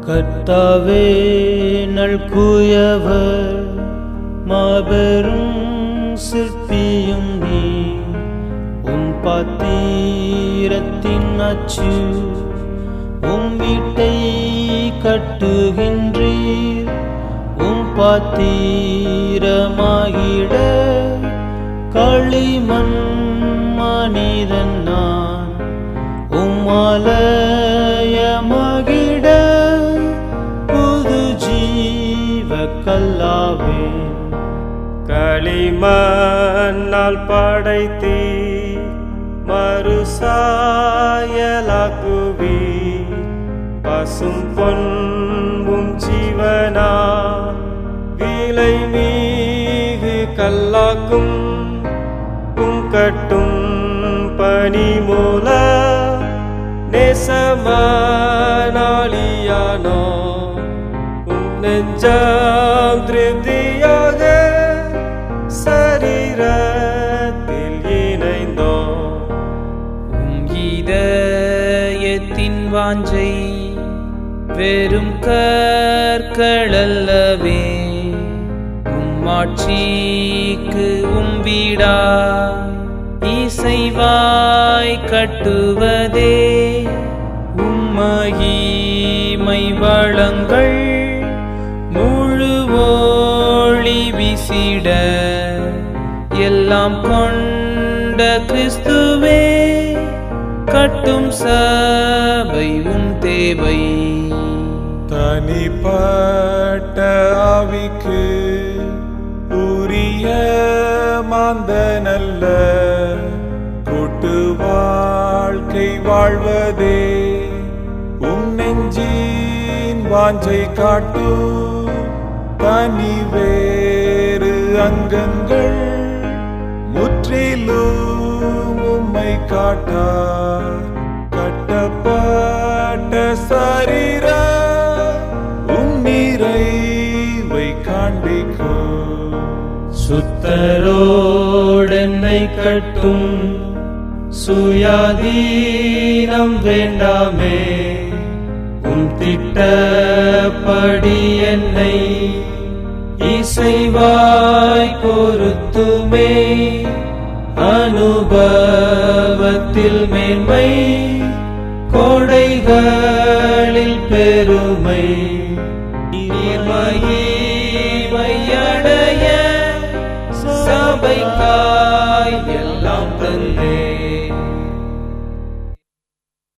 கர்த்தாவே நல்குயவர் மாபெரும் சிற்பியும் நீ உம் பாத்திரத்தின் அச்சு உம் வீட்டை கட்டுகின்றீர் உம் பாத்திரமாகிட களிமண் மனிதன் நான் உம்மாலயமாகிட புது ஜீவ கல்லாவே களிமண்ணால் படைத்தி மறுசாயலாக்குவி பசும் பொன்பும் ஜீவனா விலை மீகு கல்லாக்கும் உம் கட்டும் பனி மூல நேசமானாலியானோ உம் நெஞ்சம் திருப்தியாக சரீரத்தில் இணைந்தோம் உம் இதயத்தின் வாஞ்சை வெறும் கற்களல்லவே உம் ஆட்சிக்கு உம் வீடா இசைவாய் கட்டுவதே உம்மகிமை வளங்கள் முழு ஒளி வீசிட எல்லாம் கொண்ட கிறிஸ்துவே கட்டும் சபை உம் தேவை தனிப்பட்ட ஆவிக்கு உரிய மாந்த நல்ல கூட்டு வாழ்க்கை வாழ்வதே உம் நெஞ்சின் வாஞ்சை காட்டு தனி வேறு அங்கங்கள் முற்றிலும் உம்மை காட்டா கட்டப்பட்ட சரீர உம் நிறைவை காண்பிக்கும் சுத்தரோடென்னை கட்டும் சுயாதீனம் வேண்டாமே உம் திட்டப்படி என்னை இசைவாய் பொருத்துமே அனுபவத்தில் மேன்மை கோடைகளில் பெருமை நீர்மகிமையடைய சபைக்காய் எல்லாம் தந்தே